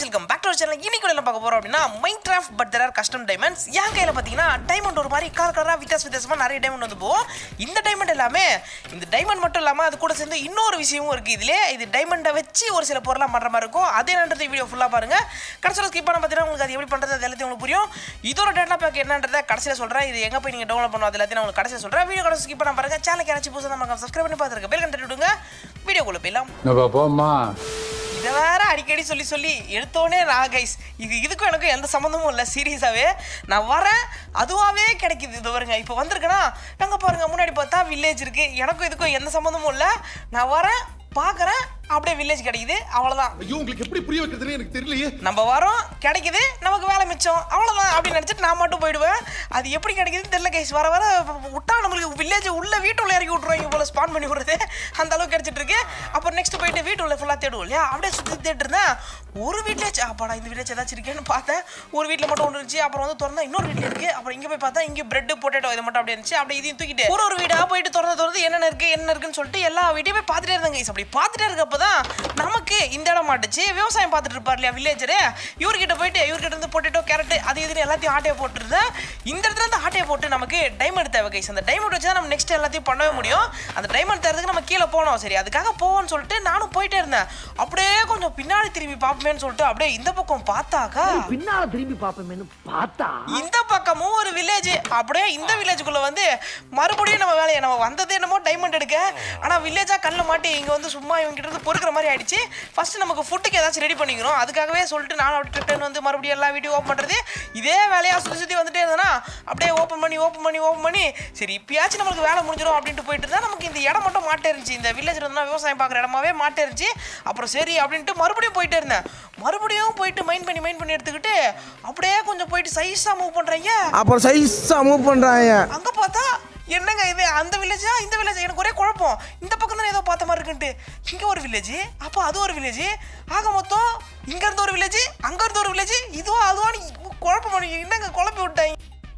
Welcome back to channel இன்னைக்கு என்ன பார்க்க போறோம் அப்படின்னா Minecraft but there are custom diamonds என் கையில் பார்த்தீங்கன்னா டைமண்ட் ஒரு மாதிரி கலர் கலராக வித்தியாச வித்தியாசமாக நிறைய டைமண்ட் வந்து போகும் இந்த டைமண்ட் எல்லாமே இந்த டைமண்ட் மட்டும் இல்லாமல் அது கூட சேர்ந்து இன்னொரு விஷயமும் இருக்குது இதுலே இது டைமண்டை வச்சு ஒரு சில பொருளாக பண்ணுற மாதிரி இருக்கும் அதே என்னன்றது வீடியோ ஃபுல்லாக பாருங்க கடைசியில் ஸ்கிப் பண்ண பார்த்தீங்கன்னா உங்களுக்கு அது எப்படி பண்ணுறது அது எல்லாத்தையும் உங்களுக்கு புரியும் இதோட டேட்டா பேக் என்னன்றதை கடைசியில் சொல்கிறேன் இது எங்கே போய் நீங்கள் டவுன்லோட் பண்ணுவோம் அது எல்லாத்தையும் நான் உங்களுக்கு கடைசியில் சொல்கிறேன் வீடியோ கடைசி ஸ்கிப் பண்ண பாருங்க சேனலுக்கு யாராச்சும் புதுசாக நம்ம சப்ஸ்கிரைப் பண்ணி பார்த்துருக்க பேர் கண்டு விடுங்க வீடியோக்குள்ளே போயிடலாம் நம்ம போம்மா இதை வேற அடிக்கடி சொல்லி சொல்லி எடுத்தோடனே நான் கைஸ் இது இதுக்கும் எனக்கும் எந்த சம்மந்தமும் இல்லை சீரியஸாகவே நான் வரேன் அதுவாகவே கிடைக்குது இது பாருங்க இப்போ வந்திருக்கேன்னா நாங்கள் பாருங்க முன்னாடி பார்த்தா வில்லேஜ் இருக்கு எனக்கும் இதுக்கும் எந்த சம்மந்தமும் இல்லை நான் வரேன் பார்க்குறேன் அப்படியே வில்லேஜ் கிடைக்குது அவ்வளோதான் ஐயோ உங்களுக்கு எப்படி புரிய வைக்கிறதுன்னு எனக்கு தெரியலையே நம்ம வரோம் கிடைக்குது நமக்கு வேலை மிச்சம் அவ்வளோதான் அப்படின்னு நினச்சிட்டு நான் மட்டும் போயிடுவேன் அது எப்படி கிடைக்குதுன்னு தெரியல கைஸ் வர வர விட்டா நம்மளுக்கு வில்லேஜ் உள்ள வீட்டுள்ள இறக்கி விட்ருவாங்க போல ஸ்பான் பண்ணி விடுறது அந்த அளவுக்கு கிடைச்சிட்டு இருக்கு அப்புறம் நெக்ஸ்ட் போயிட்டு வீட்டுள்ள ஃபுல்லாக தேடுவோம் இல்லையா அப்படியே சுற்றி தேடிட்டு இருந்தேன் ஒரு வில்லேஜ் அப்பாடா இந்த வில்லேஜ் ஏதாச்சும் இருக்கேன்னு பார்த்தேன் ஒரு வீட்டில் மட்டும் ஒன்று இருந்துச்சு அப்புறம் வந்து திறந்தா இன்னொரு வீட்டில் இருக்கு அப்புறம் இங்கே போய் பார்த்தா இங்கே பிரெட் பொட்டேட்டோ இது மட்டும் அப்படியே இருந்துச்சு அப்படியே இதையும் தூக்கிட்டு ஒரு ஒரு வீடாக போயிட்டு திறந்து திறந்து என்னென்ன இருக்கு என்ன இருக்குன்னு சொல்லிட்டு எல்லா வீட்டையும் போய் பார்த்துட்டே இருந்தேன் guys. அப்படி பார்த்துட்டே இருக்கப்போ தான் நமக்கு இந்த இடம் மாட்டுச்சு விவசாயம் பார்த்துட்டு இருப்பார் இல்லையா வில்லேஜரு இவர்கிட்ட போயிட்டு இவர்கிட்ட இருந்து பொட்டேட்டோ கேரட் அது இதுன்னு எல்லாத்தையும் ஆட்டையை போட்டுருந்தேன் இந்த இடத்துல இருந்து ஆட்டையை போட்டு நமக்கு டைமண்ட் தேவை கைஸ் அந்த டைமண்ட் வச்சு தான் நம்ம நெக்ஸ்ட் எல்லாத்தையும் பண்ணவே முடியும் அந்த டைமண்ட் தரதுக்கு நம்ம கீழே போனோம் சரி அதுக்காக போவோம்னு சொல்லிட்டு நானும் போயிட்டே இருந்தேன் அப்படியே கொஞ்சம் பின்னாடி திரும்பி பார்ப்போமேன்னு சொல்லிட்டு அப்படியே இந்த பக்கம் பார்த்தாக்கா பின்னால திரும்பி பாப்போமேனு பார்த்தா இந்த பக்கமும் ஒரு வில்லேஜ் அப்படியே இந்த வில்லேஜுக்குள்ள வந்து மறுபடியும் நம்ம வேலையை நம்ம வந்தது என்னமோ டைமண்ட் எடுக்க ஆனா வில்லேஜா கண்ணில் மாட்டி இங்க வந்து சும்மா இவங்க கிட்ட இருந்து பொறுக்கிற மாதிரி ஆயிடுச்சு ஃபர்ஸ்ட் நமக்கு ஃபுட்டுக்கு ஏதாச்சும் ரெடி பண்ணிக்கணும் அதுக்காகவே சொல்லிட்டு நான் அப்படி ரிட்டர்ன் வந்து மறுபடியும் எல்லா வீடியோ ஓப்பன் பண்றது இதே வேலையா சுத்தி சுத்தி வந்துட்டே இருந்தேன்னா அப்படியே ஓப்பன் பண்ணி ஓப்பன் பண்ணி ஓப்பன் பண்ணி சரி இப்பயாச்சும் நம்மளுக்கு வேலை முடிஞ்சிடும் அப்படின்ட்டு போயிட்டு இருந்தா நமக்கு இந்த இடம் மட்டும் மாட்டே இருந்துச்சு இந்த வில்லேஜ் இருந்தா விவசாயம் பார்க்குற இடமாவே மாட்டே இருந்துச்சு அப்புறம் சரி அப்படின்ட்டு மறுபடியும் போயிட்டே இருந்தேன் மறுபடியும் போயிட்டு மைண்ட் பண்ணி மைண்ட் பண்ணி எடுத்துக்கிட்டு அப்படியே கொஞ்சம் போயிட்டு சைஸா மூவ் பண்றீங்க அப்புறம் சைஸா மூவ் பண்றாங்க அங்க பார்த்தா என்னங்க இது அந்த வில்லேஜா இந்த வில்லேஜ் எனக்கு ஒரே குழப்பம் இந்த பக்கம் தானே ஏதோ பார்த்த மாதிரி இருக்குன்ட்டு இங்க ஒரு வில்லேஜ் அப்போ அது ஒரு வில்லேஜ் ஆக மொத்தம் இங்க இருந்து ஒரு வில்லேஜ் அங்க இருந்து ஒரு வில்லேஜ் இதுவா அதுவான்னு குழப்பம் பண்ணி என்னங்க குழப்பி விட்டாங்க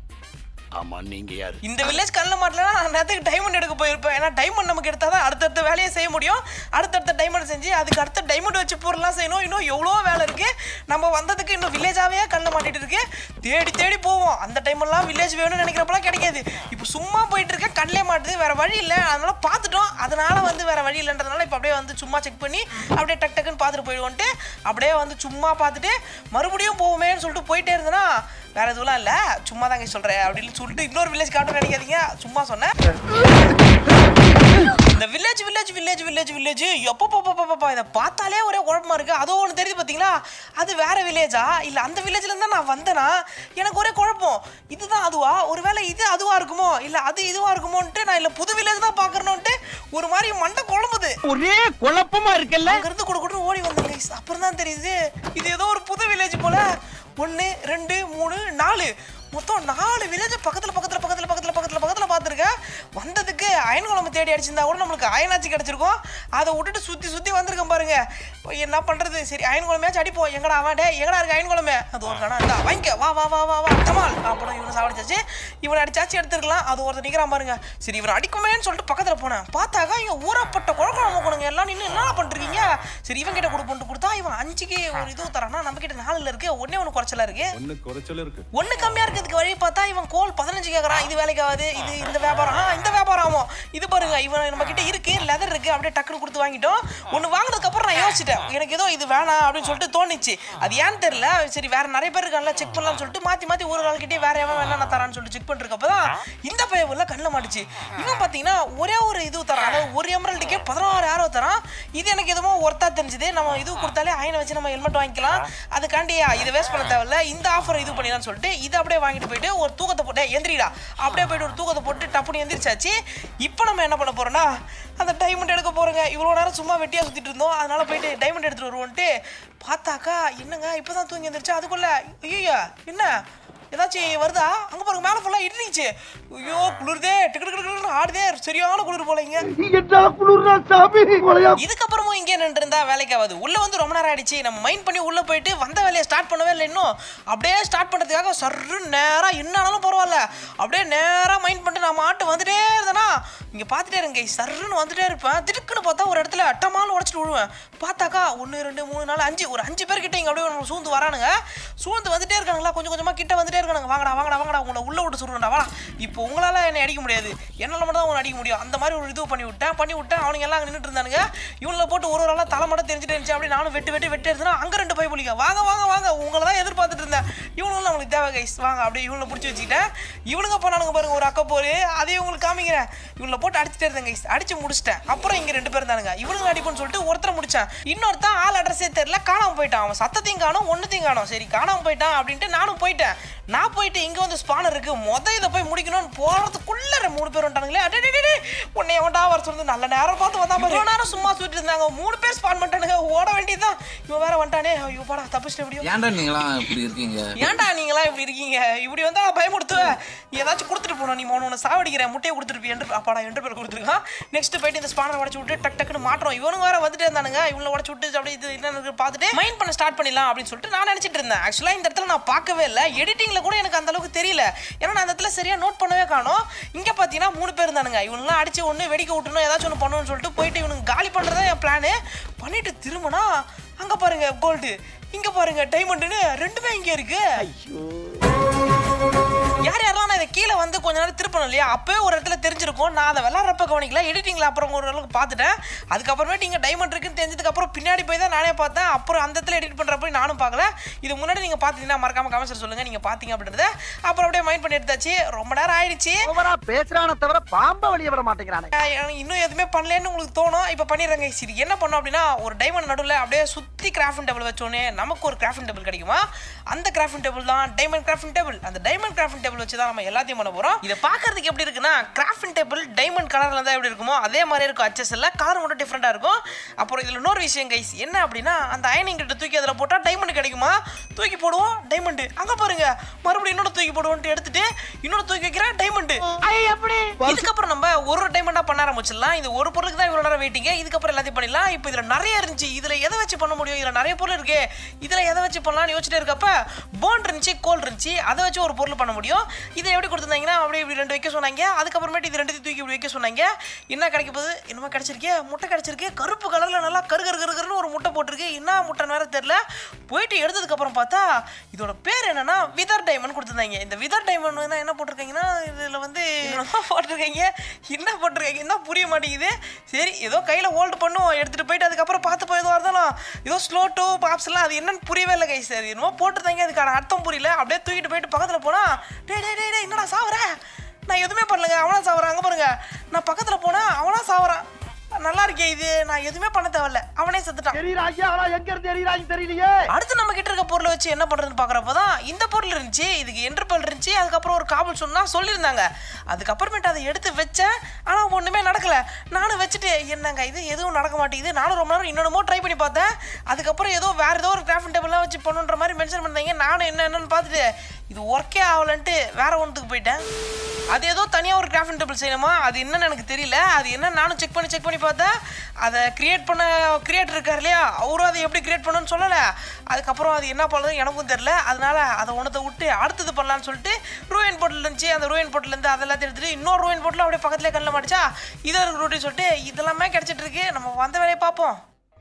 ஆமா நீங்க யாரு இந்த வில்லேஜ் கல்ல மாட்டலனா நான் நேரத்துக்கு டைமண்ட் எடுக்க போயிருப்பேன் ஏன்னா டைமண்ட் நமக்கு எடுத்தால் தான் அடுத்தடுத்த வேலையை செய்ய முடியும் அடுத்தடுத்த டைமண்ட் செஞ்சு அதுக்கு அடுத்த டைமண்ட் வச்சு பொருள்லாம் செய்யணும் இன்னும் எவ்வளோ வேலை இருக்கு நம்ம வந்ததுக்கு இன்னும் வில்லேஜாவே கல்ல மாட்டிட்டு இருக்கு தேடி தேடி போவோம் அந்த டைமெல்லாம் வில்லேஜ் வேணும்னு நினைக்கிறப்பலாம் கிடைக்காது இப்போ சும்மா போயிட்டு இருக்க கண்ணிலே மாட்டுது வேற வழி இல்லை அதனால பார்த்துட்டோம் அதனால வந்து வேற வழி இல்லைன்றதுனால இப்போ அப்படியே வந்து சும்மா செக் பண்ணி அப்படியே டக் டக்குன்னு பார்த்துட்டு போயிடுவோன்ட்டு அப்படியே வந்து சும்மா பார்த்துட்டு மறுபடியும் போவோமேன்னு சொல்லிட்டு போயிட்டே இருந்தேன்னா வேற எதுவும் இல்லை சும்மா தாங்க சொல்கிறேன் அப்படின்னு சொல்லிட்டு இன்னொரு வில்லேஜ் காட்டணும்னு நினைக்காதீங்க சும்மா சொன்னேன் இந்த village village village village village எப்பப்பா இதை பார்த்தாலே ஒரே குழப்பமா இருக்கு அதோ ஒன்று தெரியுது பார்த்தீங்களா அது வேற வில்லேஜா இல்லை அந்த வில்லேஜ்ல இருந்தா நான் வந்தேனா எனக்கு ஒரே குழப்பம் இதுதான் அதுவா ஒருவேளை இது அதுவா இருக்குமோ இல்லை அது இதுவா இருக்குமோன்ட்டு நான் இல்லை புது வில்லேஜ் தான் பார்க்கறணுன்ட்டு ஒரு மாதிரி மண்டை குழம்புது ஒரே குழப்பமா இருக்குல்ல அங்க இருந்து கூட கூட ஓடி வந்தேன் guys. அப்புறம் தான் தெரியுது இது ஏதோ ஒரு புது வில்லேஜ் போல ஒன்று ரெண்டு மூணு நாலு மொத்தம் நாலு வில்லேஜ் பக்கத்தில் பக்கத்தில் பக்கத்தில் பக்கத்தில் பக்கத்தில் பக்கத்தில் பார்த்துருக்கேன் வந்ததுக்கு அயன் குழம்பு தேடி அடிச்சிருந்தா கூட நம்மளுக்கு அயனாச்சி கிடச்சிருக்கும் அதை விட்டுட்டு சுற்றி சுற்றி வந்திருக்கேன் பாருங்க இப்போ என்ன பண்ணுறது சரி அயன் குழம்பையாச்சும் அடிப்போம் எங்கடா அவன் டே எங்கடா இருக்கு அயன் குழம்பு அது ஒரு கணா இருந்தா வாங்கிக்க வா வா வா வா வா கமால் அப்புறம் இவனை சாவடிச்சாச்சு இவனை அடிச்சாச்சு எடுத்துருக்கலாம் அது ஒருத்தர் நிற்கிறான் பாருங்க சரி இவனை அடிக்குமேன்னு சொல்லிட்டு பக்கத்தில் போனேன் பார்த்தாக்கா இங்கே ஊறப்பட்ட குழக்கம் கொடுங்க எல்லாம் நின்று என்ன பண்ணுறீங்க சரி இவன் கிட்ட கொடுப்போன்ட்டு கொடுத்தா இவன் அஞ்சுக்கு ஒரு இது தரானா நம்ம கிட்ட நாலுல இருக்கு ஒன்னே ஒன்று குறைச்சலா இருக்கு ஒண்ணு குறைச்சல் இருக்கு ஒண்ணு கம்மியா இருக்கிறதுக்கு வழி பார்த்தா இவன் கோல் பதினஞ்சு கேக்குறான் இது வேலைக்கு ஆகாது இது இந்த வியாபாரம் ஆ இந்த வியாபாரம் ஆகும் இது பாருங்க இவன் நம்ம கிட்ட இருக்கு லெதர் இருக்கு அப்படியே டக்குன்னு கொடுத்து வாங்கிட்டோம் ஒன்னு வாங்கினதுக்கு அப்புறம் நான் யோசிச்சிட்டேன் எனக்கு ஏதோ இது வேணாம் அப்படின்னு சொல்லிட்டு தோணுச்சு அது ஏன்னு தெரியல சரி வேற நிறைய பேர் இருக்கான்ல செக் பண்ணலாம்னு சொல்லிட்டு மாத்தி மாத்தி ஒரு ஆள்கிட்டயே வேற எவன் வேணா நான் தரான்னு சொல்லிட்டு செக் பண்ணிருக்கப்ப தான் இந்த பையன் உள்ள கண்ணில் மாட்டுச்சு இவன் பாத்தீங்கன்னா ஒரே ஒரு இது தரான் அதாவது ஒரு எமரல்டுக்கே பதினாறு ஆரோ தரான் இது எனக்கு எதுவும் ஒர்த்தா தெரிஞ்சுது நம்ம இது கொடுத்தாலே அயனை வச்சு நம்ம ஹெல்மெட் வாங்கிக்கலாம் அதுக்காண்டி இதை வேஸ்ட் பண்ண தேவையில்ல இந்த ஆஃபர் இது பண்ணிடலாம்னு சொல்லிட்டு இதை அப்படியே வாங்கிட்டு போயிட்டு ஒரு தூக்கத்தை போட்டு எந்திரிடா அப்படியே போயிட்டு ஒரு தூக்கத்தை போட்டு டப்புனு எந்திரிச்சாச்சு இப்போ நம்ம என்ன பண்ண போறோம்னா அந்த டைமண்ட் எடுக்க போறோங்க இவ்வளோ நேரம் சும்மா வெட்டியா சுத்திட்டு இருந்தோம் அதனால போயிட்டு டைமண்ட் எடுத்துட்டு வருவோன்ட்டு பார்த்தாக்கா என்னங்க இப்பதான் தூங்கி எந்திரிச்சா அதுக்குள்ள ஐயோ என்ன ஏதாச்சும் வருதா அங்க பாருங்க மேல ஃபுல்லா இடிச்சு ஐயோ குளிருதே டிக்கு டிக்கு டிக்கு ஆடுதே சரியான குளிர் போல இங்க இதுக்கப்புறமும் இங்கே நின்று இருந்தா வேலைக்கு ஆகாது உள்ள வந்து ரொம்ப நேரம் ஆயிடுச்சு நம்ம மைண்ட் பண்ணி உள்ள போயிட்டு வந்த வேலையை ஸ்டார்ட் பண்ணவே இல்லை இன்னும் அப்படியே ஸ்டார்ட் பண்றதுக்காக சர்ரு நேரா என்ன ஆனாலும் பரவாயில்ல அப்படியே நேரா மைண்ட் பண்ணிட்டு நான் மாட்டு வந்துட்டே இருந்தேனா இங்க பார்த்துட்டே இருங்க சர்ருன்னு வந்துட்டே இருப்பேன் திடுக்குன்னு பார்த்தா ஒரு இடத்துல அட்டமாலும் உடச்சிட்டு விழுவேன் பார்த்தாக்கா ஒன்று ரெண்டு மூணு நாலு அஞ்சு ஒரு அஞ்சு பேர் கிட்ட இங்க அப்படியே நம்ம சூழ்ந்து வரானுங்க சூழ்ந்து வந்துட்டே இருக்கானுங்களா கொஞ்சம் கொஞ்சமா கிட்ட வந்துட்டே இருக்கானுங்க வாங்கடா வாங்கடா வாங்கடா உங்களை உள்ள விட்டு சொல்லுடா வாடா இப்போ உங்களால என்னை அடிக்க முடியாது என்னால மட்டும் தான் உங்களை அடிக்க முடியும் அந்த மாதிரி ஒரு இது பண்ணி விட்டேன் பண்ணி விட்டேன் அவனுங்க எல்லாம் அங்கே நின்றுட்டு இருந்தானுங்க இவங்கள போட்டு ஒரு ஒரு ஆளா தலை மட்டும் தெரிஞ்சுட்டு இருந்துச்சு அப்படி நானும் வெட்டு வெட்டு வெட்டி எடுத்துனா அங்க ரெண்டு பை புலிங்க வாங்க வாங்க வாங்க உங்களை தான் எதிர்பார்த்துட்டு இருந்தேன் இவனுங்களும் நம்மளுக்கு தேவை கைஸ் வாங்க அப்படியே இவங்களை பிடிச்சி வச்சுக்கிட்டேன் இவனுங்க பண்ணானுங்க பாருங்க ஒரு அக்க போரு அதையும் உங்களுக்கு காமிக்கிறேன் இவங்களை போட்டு அடிச்சுட்டே இருந்தேன் கைஸ் அடிச்சு முடிச்சிட்டேன் அப்புறம் இங்க ரெண்டு பேர் இருந்தானுங்க இவனுங்க அடிப்புன்னு சொல்லிட்டு ஒருத்தரை முடிச்சேன் இன்னொருத்தன் ஆள் அட்ரஸே தெரியல காணாம போயிட்டான் அவன் சத்தத்தையும் காணும் ஒன்னுத்தையும் காணும் சரி காணாம போயிட்டான் அப்படின்ட்டு நானும் போயிட்டேன் நான் போயிட்டு இங்க வந்து ஸ்பானர் இருக்கு மொத இதை போய் முடிக்கணும்னு போறதுக்குள்ள ரெண்டு மூணு பேர் வந்துட்டானுங்களே அடே டே, டே, டே. உன்னை எவன்டா வர சொல்லுது நல்ல நேரம் பார்த்து வந்தா பாரு இவ்வளவு நேரம் சும்மா சுத்திட்டு இருந்தாங்க மூணு பேர் ஸ்பான் பண்ணிட்டானுங்க ஓட வேண்டியதுதான் இவன் வேற வந்துட்டானே ஐயோ பாடா தப்பிச்சிட்டு எப்படியோ ஏன்டா நீங்களாம் இப்படி இருக்கீங்க ஏன்டா நீங்களா இப்படி இருக்கீங்க இப்படி வந்தா நான் பயமுடுத்துவேன் ஏதாச்சும் கொடுத்துட்டு போனோம் நீ மோன உன்னை சாவடிக்கிறேன் முட்டையை கொடுத்துருப்பி என்று அப்பாடா என்று பேர் கொடுத்துருக்கான் நெக்ஸ்ட் போயிட்டு இந்த ஸ்பானர் உடச்சு விட்டு டக் டக்குன்னு மாட்டுறோம் இவனுங்க வேற வந்துட்டே இருந்தானுங்க இவனை உடச்சு விட்டு அப்படியே இது என்ன பார்த்துட்டு மைண்ட் பண்ண ஸ்டார்ட் பண்ணிடலாம் அப்படின்னு சொல்லிட்டு நான் நினைச்சிட்டு இருந்தேன் ஆக்சுவலாக இந்த இடத்துல நான் பார்க்கவே இல்லை எடிட்டிங்ல கூட எனக்கு அந்த அளவுக்கு தெரியல ஏன்னா நான் அந்த இடத்துல சரியா நோட் பண்ணவே காணோம் இங்க பார்த்தீங்கன்னா மூணு பேர் இருந்தானுங்க இவனுங்களாம் அடிச்சு ஒன்று வெடிக்க விட்டணும் ஏதாச்சும் ஒன்று பண்ணணும்னு சொல்லிட்டு போயிட்டு இவனுங்க காலி பண்ணுறதா என் பிளானு பண்ணிட்டு திரும்பினா அங்க பாருங்க கோல்டு இங்க பாருங்க டைமண்டுன்னு ரெண்டுமே இங்க இருக்கு யார் யாரெல்லாம் நான் இதை கீழே வந்து கொஞ்ச நேரம் திருப்பணும் இல்லையா அப்பவே ஒரு இடத்துல தெரிஞ்சிருக்கும் நான் அதை விளாட்றப்ப கவனிக்கல எடிட்டிங்ல அப்புறம் ஒரு அளவுக்கு பார்த்துட்டேன் அதுக்கப்புறமேட்டு இங்கே டைமண்ட் இருக்குன்னு தெரிஞ்சதுக்கு அப்புறம் பின்னாடி போய் தான் நானே பார்த்தேன் அப்புறம் அந்த இடத்துல எடிட் பண்ணுறப்ப நானும் பார்க்கல இது முன்னாடி நீங்கள் பார்த்தீங்கன்னா மறக்காம கமெண்ட்ஸ் சொல்லுங்க நீங்கள் பார்த்தீங்க அப்படின்றத அப்புறம் அப்படியே மைண்ட் பண்ணி எடுத்தாச்சு ரொம்ப நேரம் ஆயிடுச்சு ஓவரா பேசுறான தவிர பாம்ப வெளிய விட மாட்டேங்கிறானே ஆஹ் எனக்கு இன்னும் எதுவுமே பண்ணலன்னு உங்களுக்கு தோணும் இப்போ பண்ணிடுறேங்க சரி என்ன பண்ணோம் அப்படின்னா ஒரு டைமண்ட் நடுவில் அப்படியே சுற்றி கிராஃபிங் டேபிள் வச்சோன்னே நமக்கு ஒரு கிராஃபிங் டேபிள் கிடைக்குமா அந்த கிராஃபிங் டேபிள் தான் டைமண்ட் கிராஃபிங் டேபிள் அந்த டைமண்ட் கிராஃபிங் டேபிள் வச்சு தான் நம்ம எல்லாத்தையும் பண்ண போகிறோம் இதை பார்க்கறதுக்கு எப்படி இருக்குன்னா கிராஃபிங் டேபிள் டைமண்ட் கலரில் தான் எப்படி இருக்குமோ அதே மாதிரி இருக்கும் HSL கலர் மட்டும் டிஃப்ரெண்ட்டாக இருக்கும் அப்புறம் இதில் இன்னொரு விஷயம் கைஸ் என்ன அப்படின்னா அந்த அயனிங் கிட்ட தூக்கி அதில் போட்டால் டைமண்ட் கிடைக்குமா தூக்கி போடுவோம் டைமண்டு அங்கே பாருங்க மறுபடியும் இன்னொரு தூக்கி போடுவோன்ட்டு எடுத்துட்டு இன்னொரு தூக்கி வைக்கிறேன் டைமண்டு இதுக்கப்புறம் நம்ம ஒரு ஒரு டைமண்டா பண்ண ஆரம்பிச்சிடலாம் இது ஒரு பொருளுக்கு தான் இவ்வளவு நேரம் வெயிட்டிங்க இதுக்கப்புறம் எல்லாத்தையும் பண்ணிடலாம் இப்போ இதுல நிறைய இருந்துச்சு இதுல எதை வச்சு பண்ண முடியும் இதுல நிறைய பொருள் இருக்கு இதுல எதை வச்சு பண்ணலாம்னு யோசிச்சுட்டே இருக்கப்ப போன் இருந்துச்சு கோல் இருந்துச்சு அதை வச்சு ஒரு பொருள் பண்ண முடியும் இதை எப்படி கொடுத்துருந்தாங்கன்னா அப்படியே இப்படி ரெண்டு வைக்க சொன்னாங்க அதுக்கப்புறமேட்டு இது ரெண்டு தூக்கி இப்படி வைக்க சொன்னாங்க என்ன கிடைக்க போகுது என்னமோ கிடைச்சிருக்கே முட்டை கிடைச்சிருக்கு கருப்பு கலர்ல நல்லா கரு கரு கரு கருன்னு ஒரு முட்டை போட்டிருக்கு என்ன முட்டைன்னு வேற தெரியல போயிட்டு எடுத்ததுக்கு அப்புறம் பார்த்தா இதோட பேர் என்னன்னா விதர் டைமண்ட் கொடுத்துருந்தாங்க இந்த விதர் டைமண்ட் என்ன போட்டிருக்காங்கன்னா இதுல வந்து என்னமோ போட்டிருக்காங்க என்ன போட்டிருக்காங்க என்ன புரிய மாட்டேங்குது சரி ஏதோ கையில ஹோல்டு பண்ணும் எடுத்துட்டு போயிட்டு அதுக்கப்புறம் பார்த்து போய் எதுவாக இருந்தாலும் ஏதோ ஸ்லோ டூ பாப்ஸ் எல்லாம் அது என்னன்னு புரியவே இல்லை கைஸ் அது என்னமோ போட்டிருந்தாங்க அதுக்கான அர்த்தம் புரியல அப்படியே தூக்கிட்டு போயிட்டு பக்கத்துல போனா டேய் டேய் டேய் டேய், என்னடா சாவற நான் எதுவுமே பண்ணலங்க அவனா சாவறான் அங்க பாருங்க நான் பக்கத்துல போனா அவனா சாவறான் நல்லா இருக்கே இது நான் எதுவுமே பண்ண தேவையில்ல அவனே செத்துட்டான் தெரியறாங்க ஆனா எங்க இருந்து தெரியறாங்க தெரியலையே அடுத்து நம்ம கிட்ட இருக்க பொருளை வச்சு என்ன பண்றதுன்னு பாக்குறப்ப தான் இந்த பொருள் இருந்துச்சு இதுக்கு என்டர்பல் இருந்துச்சு அதுக்கப்புறம் ஒரு காபல் சொன்னா சொல்லியிருந்தாங்க அதுக்கப்புறமேட்டு அதை எடுத்து வச்சேன் ஆனா ஒண்ணுமே நடக்கல நானும் வச்சுட்டு என்னங்க இது எதுவும் நடக்க மாட்டேங்குது நானும் ரொம்ப நேரம் இன்னொன்னமோ ட்ரை பண்ணி பார்த்தேன் அதுக்கப்புறம் ஏதோ வேற ஏதோ ஒரு கிராஃபிங் டேபிள்லாம் வச்சு பண்ணுன்ற மாதிரி மென்ஷன் பண்ணாங்க நானும் என்ன என்னன்னு பார்த்துட்டு இது ஒர்க்கே ஆகலன்ட்டு வேற ஒன்றுக்கு போயிட்டேன் அது ஏதோ தனியாக ஒரு கிராஃபிங் டேபிள் செய்யணுமா அது என்னன்னு எனக்கு தெரியல அது என்ன நானும் செக் பண்ணி செக் பண்ணி பார்த்தேன் அதை கிரியேட் பண்ண கிரியேட்டர் இருக்கார் இல்லையா அவரும் அதை எப்படி கிரியேட் பண்ணணும்னு சொல்லலை அதுக்கப்புறம் அது என்ன பண்ணுறது எனக்கும் தெரியல அதனால அதை ஒன்றத்தை விட்டு அடுத்தது பண்ணலான்னு சொல்லிட்டு ரூயின் போட்டில் இருந்துச்சு அந்த ரூயின் போட்டிலேருந்து அதெல்லாத்தையும் எடுத்துட்டு இன்னொரு ரூயின் போட்டில் அப்படியே பக்கத்துலேயே கண்ணில் மாட்டிச்சா இதை இருக்கு ரூட்டி சொல்லிட்டு இதெல்லாமே கிடச்சிட்டு இருக்கு நம்ம வந்த வேலையை பார்ப்போம்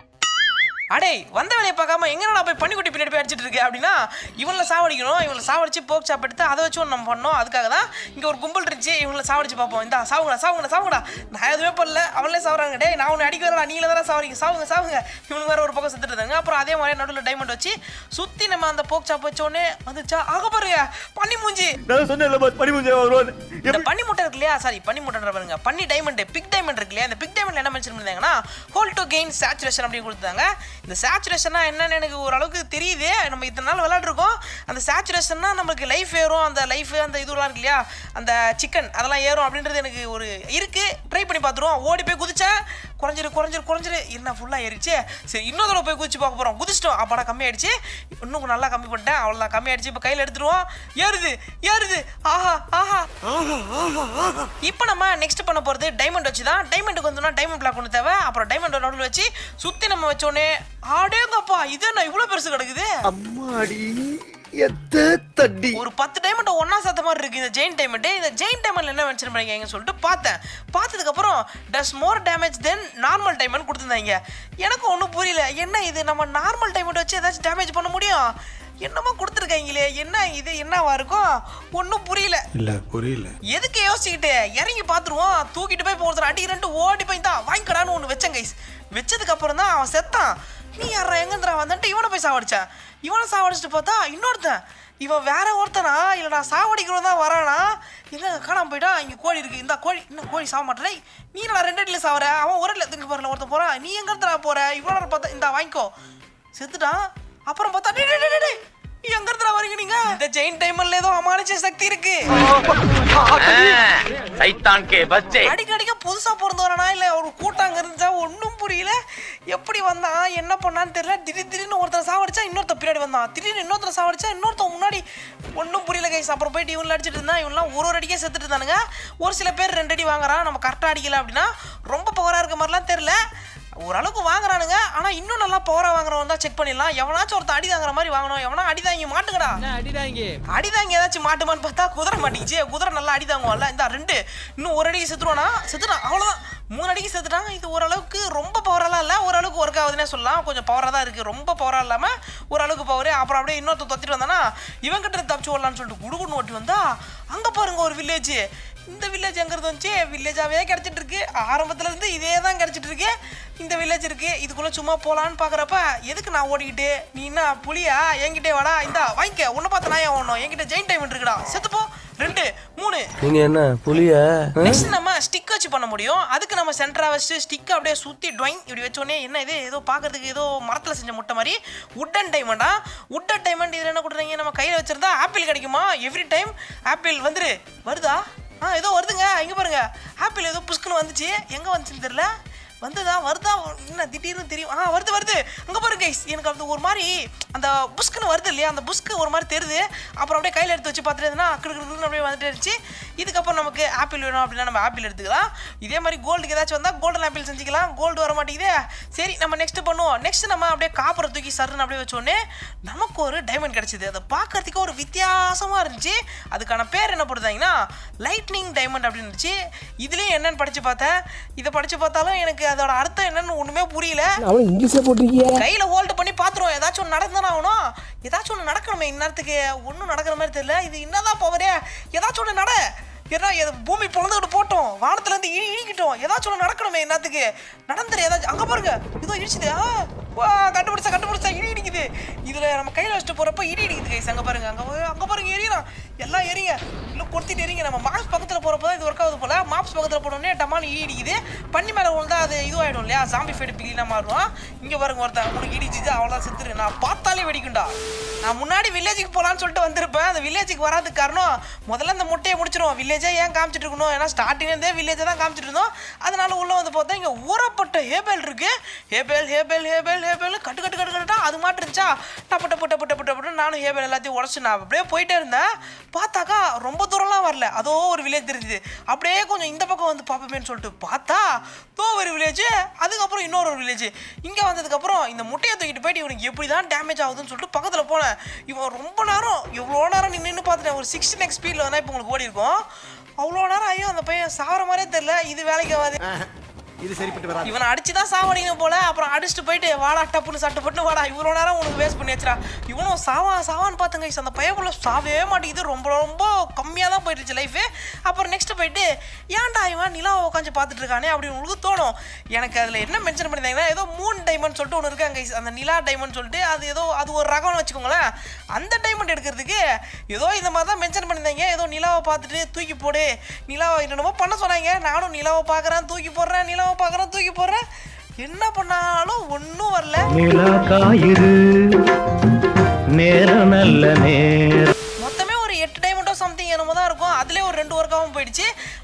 அடே வந்த வேலையை பார்க்காம எங்க நான் போய் பன்னிக்குட்டி பின்னாடி போய் அடிச்சிட்டு இருக்கு அப்படின்னா இவங்களை சாவடிக்கணும் இவங்களை சாவடிச்சு போக் சாப் எடுத்து அதை வச்சு ஒன்று நம்ம பண்ணோம் அதுக்காக தான் இங்கே ஒரு கும்பல் இருந்துச்சு இவங்களை சாவடிச்சு பார்ப்போம் இந்த சாவுங்கடா சாவுங்கடா சாவுங்கடா நான் எதுவுமே பண்ணல அவங்களே சாவுறாங்க டேய் நான் உன்னை அடிக்க வரல நீங்களே தானே சாவறீங்க சாவுங்க சாவுங்க இவங்க வேற ஒரு பக்கம் செத்துட்டு இருந்தாங்க அப்புறம் அதே மாதிரி நடுவில் டைமண்ட் வச்சு சுற்றி நம்ம அந்த போக் சாப் வச்ச உடனே வந்துச்சா ஆக பாருங்க பன்னி மூஞ்சி நான் சொன்னேன்ல பாஸ் பனி முடிஞ்சு வருவான்னு இந்த பனி முட்டை இருக்கு இல்லையா சாரி பனி முட்டை பாருங்க பன்னி டைமண்ட் பிக் டைமண்ட் இருக்கு இல்லையா இந்த பிக் டைமண்ட்ல என்ன மென்ஷன் பண்ணிருந்தாங்கன்னா ஹோல் டு கெயின் சேச்சுரேஷன் அப்படின்னு கொடுத்தாங்க இந்த சேச்சுரேஷனா என்னன்னு எனக்கு ஓரளவுக்கு தெரியுது நம்ம இத்தனை நாள் விளையாடுறோம் அந்த சேச்சுரேஷன்னா நமக்கு லைஃப் ஏறும் அந்த லைஃப் அந்த இதுலாம் இருக்கு இல்லையா அந்த சிக்கன் அதெல்லாம் ஏறும் அப்படின்றது எனக்கு ஒரு இருக்கு ட்ரை பண்ணி பார்த்துருவோம் ஓடி போய் குதிச்சேன் குறைஞ்சிரு குறைஞ்சிரு குறைஞ்சிரு என்ன ஃபுல்லாக ஏறிச்சு சரி இன்னொரு தடவை போய் குதிச்சு பார்க்க போகிறோம் குதிச்சிட்டோம் அப்பாடா கம்மியாயிடுச்சு இன்னும் நல்லா கம்மி பண்ணிட்டேன் அவ்வளோதான் கம்மியாயிடுச்சு இப்போ கையில் எடுத்துருவோம் ஏறுது ஏறுது ஆஹா ஆஹா இப்போ நம்ம நெக்ஸ்ட் பண்ண போகிறது டைமண்ட் வச்சு தான் டைமண்டுக்கு வந்தோம்னா டைமண்ட் பிளாக் ஒன்று தேவை அப்புறம் டைமண்ட் நடுவில் வச்சு சுற்றி நம்ம வச்சோடனே ஆடேங்கப்பா இது என்ன இவ்வளோ பெருசு கிடக்குது அம்மாடி எத்த தட்டி ஒரு பத்து டைமண்ட் ஒன்றா சேர்த்த மாதிரி இருக்கு இந்த ஜெயின் டைமண்ட் இந்த ஜெயின் டைமண்ட்ல என்ன மென்ஷன் பண்ணிருக்காங்கன்னு சொல்லிட்டு பார்த்தேன் பார்த்ததுக்கப்புறம் does more damage then normal diamond கொடுத்துருந்தாங்க எனக்கு ஒன்றும் புரியல என்ன இது நம்ம நார்மல் டைமண்ட் வச்சு ஏதாச்சும் டேமேஜ் பண்ண முடியும் என்னமோ கொடுத்துருக்காங்களே என்ன இது என்னவா இருக்கும் ஒன்றும் புரியல இல்ல புரியல எதுக்கு யோசிச்சுக்கிட்டு இறங்கி பார்த்துருவோம் தூக்கிட்டு போய் ஒருத்தர் அடி ரெண்டு ஓடி போய் தான் வாங்கிக்கடான்னு ஒன்று வச்சேன் கைஸ் வச்சதுக்கு அப்புறம் தான் அவன் செத்தான் நீ யாரா எங்கேந்திரா வந்துட்டு இவனை போய் சாவடிச்சான் இவனை சாவடிச்சிட்டு பார்த்தா இன்னொருத்தன் இவன் வேற ஒருத்தனா இல்லை நான் சாவடிக்கிறவன் தான் வரானா எங்க காணாம போயிட்டான் இங்கே கோழி இருக்கு இந்த கோழி இன்னும் கோழி சாக மாட்டேன் நீ நான் ரெண்டு அடியில் சாவற அவன் ஒரு இடத்துல தூக்கி போறல ஒருத்தன் போறான் நீ எங்க இடத்துல போற இவ்வளோ நேரம் பார்த்தா இந்த வாங்கிக்கோ செத்துட்டான் அப்புறம் பார்த்தா டேய், டேய், டேய், டேய், எங்க இடத்துல வரீங்க நீங்க இந்த ஜெயின் டைமர்ல ஏதோ அமானுஷ சக்தி இருக்கு சைத்தான் கே பச்சே அடிக்கடிக்க புதுசா பிறந்தவரனா இல்ல ஒரு கூட்டாங்க இருந்துச்சா ஒன்றும் புரியல எப்படி வந்தான் என்ன பண்ணான்னு தெரியல திடீர் திடீர்னு ஒருத்தர் சாவடிச்சா இன்னொருத்தர் பின்னாடி வந்தான் திடீர்னு இன்னொருத்தர் சாவடிச்சா இன்னொருத்தன் முன்னாடி ஒன்றும் புரியல கைஸ் அப்புறம் போயிட்டு இவங்க அடிச்சிட்டு இருந்தான் இவங்கலாம் ஒரு ஒரு அடிக்கே செத்துட்டு இருந்தானுங்க ஒரு சில பேர் ரெண்டு அடி வாங்குறான் நம்ம கரெக்டாக அடிக்கல அப்படின்னா ரொம்ப பவராக இருக்க மாதிரிலாம் தெரியல ஓரளவுக்கு வாங்குறானுங்க ஆனா இன்னும் நல்லா பவரா வாங்குறவன் தான் செக் பண்ணிடலாம் எவனாச்சும் ஒருத்தன் அடி தாங்குற மாதிரி வாங்கணும் எவனா அடி தாங்கி மாட்டுங்கடா அடி தாங்கி ஏதாச்சும் மாட்டுமான்னு பார்த்தா குதிரை மாட்டிக்கிச்சு குதிரை நல்லா அடி தாங்குவான்ல இந்த ரெண்டு இன்னும் ஒரு அடிக்கு செத்துருவானா செத்துட்டான் அவ்வளவுதான் மூணு அடிக்கு செத்துட்டான் இது ஓரளவுக்கு ரொம்ப பவரெல்லாம் இல்லை ஓரளவுக்கு ஒர்க் ஆகுதுன்னே சொல்லலாம் கொஞ்சம் பவராக தான் இருக்குது ரொம்ப பவராக இல்லாமல் ஓரளவுக்கு பவர் அப்புறம் அப்படியே இன்னொருத்தர் தொத்திட்டு வந்தானா இவன் கிட்ட இருந்து தப்பிச்சு ஓடலான்னு சொல்லிட்டு குடுகுன்னு ஓட்டி வந்தா அங்கே பாருங்க ஒரு வில்லேஜ் இந்த வில்லேஜ் எங்கிறது வந்துச்சு வில்லேஜாவே கிடைச்சிட்டு இருக்கு ஆரம்பத்துல இருந்து இதே தான் கிடைச்சிட்டு இருக்கு இந்த வில்லேஜ் இருக்கு இதுக்குள்ள சும்மா போலான்னு பாக்குறப்ப எதுக்கு நான் ஓடிக்கிட்டு நீ என்ன புலியா என்கிட்டே வாடா இந்தா வாங்கிக்க உன்னை பார்த்து நான் ஏன் ஓடணும் என்கிட்ட ஜெயின் டைம் இருக்குடா செத்துப்போ ரெண்டு மூணு நீங்க என்ன புலிய நெக்ஸ்ட் நம்ம ஸ்டிக் வச்சு பண்ண முடியும் அதுக்கு நம்ம சென்டரா வச்சு ஸ்டிக் அப்படியே சுத்தி ட்ராயிங் இப்படி வச்சோடனே என்ன இது ஏதோ பார்க்கறதுக்கு ஏதோ மரத்துல செஞ்ச முட்டை மாதிரி உட்டன் டைமண்டா உட்டன் டைமண்ட் இதில் என்ன கொடுக்குறீங்க நம்ம கையில் வச்சிருந்தா ஆப்பிள் கிடைக்குமா எவ்ரி டைம் ஆப்பிள் வந்துரு வருதா ஆ ஏதோ வருதுங்க இங்கே பாருங்க ஆப்பிள் ஏதோ புஷ்குன்னு வந்துச்சு எங்கே வந்துச்சுன்னு தெரியல வந்துதா வருதா என்ன திடீர்னு தெரியும் ஆ வருது வருது அங்கே பாருங்க guys. எனக்கு அது ஒரு மாதிரி அந்த புஷ்குன்னு வருது இல்லையா அந்த புஷ்க்கு ஒரு மாதிரி தெரியுது அப்புறம் அப்படியே கையில் எடுத்து வச்சு பார்த்துட்டு இருந்தேன்னா கிடு கிடுன்னு அப்படியே வந்துட்டு இருந்துச்சு இதுக்கப்புறம் நமக்கு ஆப்பிள் வேணும் அப்படின்னா நம்ம ஆப்பிள் எடுத்துக்கலாம் இதே மாதிரி கோல்டுக்கு ஏதாச்சும் வந்தால் கோல்டன் ஆப்பிள் செஞ்சுக்கலாம் கோல்டு வர மாட்டேங்குதே சரி நம்ம நெக்ஸ்ட் பண்ணுவோம் நெக்ஸ்ட் நம்ம அப்படியே காப்பரை தூக்கி சருன்னு அப்படியே வச்சோடனே நமக்கு ஒரு டைமண்ட் கிடச்சிது அதை பார்க்கறதுக்கு ஒரு வித்தியாசமாக இருந்துச்சு அதுக்கான பேர் என்ன போடுதாங்கன்னா லைட்னிங் டைமண்ட் அப்படின்னு இருந்துச்சு இதுலேயும் என்னன்னு படித்து பார்த்தேன் இதை படித்து பார்த்தாலும் எனக்கு அதோட அர்த்தம் என்னன்னு ஒன்றுமே புரியல அவன் இங்கிலீஷ்ல போட்டிருக்கிய கையில ஹோல்டு பண்ணி பாத்துருவோம் ஏதாச்சும் ஒன்று நடந்தானே ஆகணும் ஏதாச்சும் ஒன்று நடக்கணுமே இந்நேரத்துக்கு ஒன்றும் நடக்கிற மாதிரி தெரியல இது என்னதான் பவரே ஏதாச்சும் ஒன்று நட ஏன்னா எது பூமி பிறந்துக்கிட்டு போட்டோம் வானத்துல இருந்து இடி இடிக்கிட்டோம் ஏதாச்சும் ஒன்று நடக்கணுமே என்னத்துக்கு நடந்துரு ஏதாச்சும் அங்க பாருங்க இதோ இடிச்சுது ஆ வா கண்டுபிடிச்சா கண்டுபிடிச்சா இடி இடிக்குது இதுல நம்ம கையில வச்சுட்டு போறப்ப இடி இடிக்குது கைஸ் அங்க பாருங்க அங்க போய்- அங்க பாருங்க எரியலாம் எல்லாம் எரியுங்க இல்லை கொளுத்திட்டு எரியுங்க நம்ம மாப்ஸ் பக்கத்துல போறப்போ தான் இது ஒர்க் ஆகுது போல மாப்ஸ் பக்கத்துல போனோடனே டமான்னு இடி இடிக்குது பண்ணி மேல விழுந்தா அது இதுவாயிடும் இல்லையா சாம்பி ஃபைடு பிகிலாம் மாறும் இங்க பாருங்க ஒருத்தன் உங்களுக்கு இடிச்சிச்சு அவ்வளோதான் செத்துரு நான் பார்த்தாலே வெடிக்கும்டா நான் முன்னாடி வில்லேஜுக்கு போகலான்னு சொல்லிட்டு வந்திருப்பேன் அந்த வில்லேஜுக்கு வராதுக்கு காரணம் முதல்ல அந்த முட்டையை முடிச்சிருவோம் வில்லேஜே ஏன் காமிச்சிட்டு இருக்கணும் ஏன்னா ஸ்டார்டிங்லேருந்தே வில்லேஜை தான் காமிச்சிட்டு இருந்தோம் அதனால உள்ள வந்து பார்த்தா இங்கே ஊறப்பட்ட ஹேபேல் இருக்கு ஹேபேல் ஹேபேல் ஹேபேல் ஹேபேல் கட்டு கட்டு கட்டு கட்டுட்டா அது மாட்டு இருந்துச்சா டப்பு டப்பு டப்பு டப்பு டப்பு நானும் ஹேபேல் எல்லாத்தையும் உடச்சு நான் அப்படியே போயிட்டே இருந்தேன் பார்த்தாக்கா ரொம்ப தூரம்லாம் வரல அதோ ஒரு வில்லேஜ் தெரிஞ்சுது அப்படியே கொஞ்சம் இந்த பக்கம் வந்து பார்ப்போமேன்னு சொல்லிட்டு பார்த்தா தோ ஒரு வில்லேஜ் அதுக்கப்புறம் இன்னொரு ஒரு வில்லேஜ் இங்கே வந்ததுக்கப்புறம் இந்த முட்டையை தூக்கிட்டு போயிட்டு இவனுக்கு எப்படி தான் டேமேஜ் ஆகுதுன்னு சொல்லிட்டு பக்கத்தில் போனேன் இவன் ரொம்ப நேரம் எவ்வளோ நேரம் நின்று நின்று பார்த்துட்டேன் ஒரு சிக்ஸ்டி நெக்ஸ்ட் ஸ்பீடில் வந்தால் இப்போ உங்களுக்கு ஓடி இருக்கும் அவ்வளோ நேரம் ஐயோ அந்த பையன் சாவர மாதிரியே தெரியல இது வேலைக்கு ஆகாது இது சரிப்பட்டு வராது இவனை அடிச்சு தான் சாவடிக்கணும் போல அப்புறம் அடிச்சுட்டு போயிட்டு வாடா டப்புன்னு சட்டு போட்டு வாடா இவ்வளோ நேரம் உனக்கு வேஸ்ட் பண்ணி வச்சுடா இவனும் சாவா சாவான்னு பார்த்துங்க அந்த பையன் சாவே மாட்டேங்குது ரொம்ப ரொம்ப கம்மியாக தான் போயிட்டுருச்சு லைஃபு அப்புறம் நெக்ஸ்ட் போயிட்டு ஏன்டா இவன் நிலாவை உட்காந்து பார்த்துட்டு இருக்கானே அப்படின்னு உங்களுக்கு தோணும் எனக்கு அதில் என்ன மென்ஷன் பண்ணியிருந்தாங்கன்னா ஏதோ மூன் டைமண்ட் சொல்லிட்டு ஒன்று இருக்காங்க அந்த நிலா டைமண்ட் சொல்லிட்டு அது ஏதோ அது ஒரு ரகம்னு வச்சுக்கோங்களேன் அந்த டைமண்ட் எடுக்கிறதுக்கு ஏதோ இந்த மாதிரி தான் மென்ஷன் பண்ணியிருந்தாங்க ஏதோ நிலாவை பார்த்துட்டு தூக்கி போடு நிலாவை என்னென்னமோ பண்ண சொன்னாங்க நானும் நிலாவை பார்க்குறேன் தூக்கி போடுறேன் நிலாவை பார்க்குறேன் தூக்கி போடுறேன் என்ன பண்ணாலும் ஒன்றும் வரல நிலா காயுது நேரம் நல்ல நேரம் மொத்தமே ஒரு எட்டு டைமண்டோ சம்திங் என்னமோ தான் இருக்கும் அதுலேயே ஒரு ரெண்டு ஒர்க்காகவும் போயிடுச்சு அடுத்தது இப்போ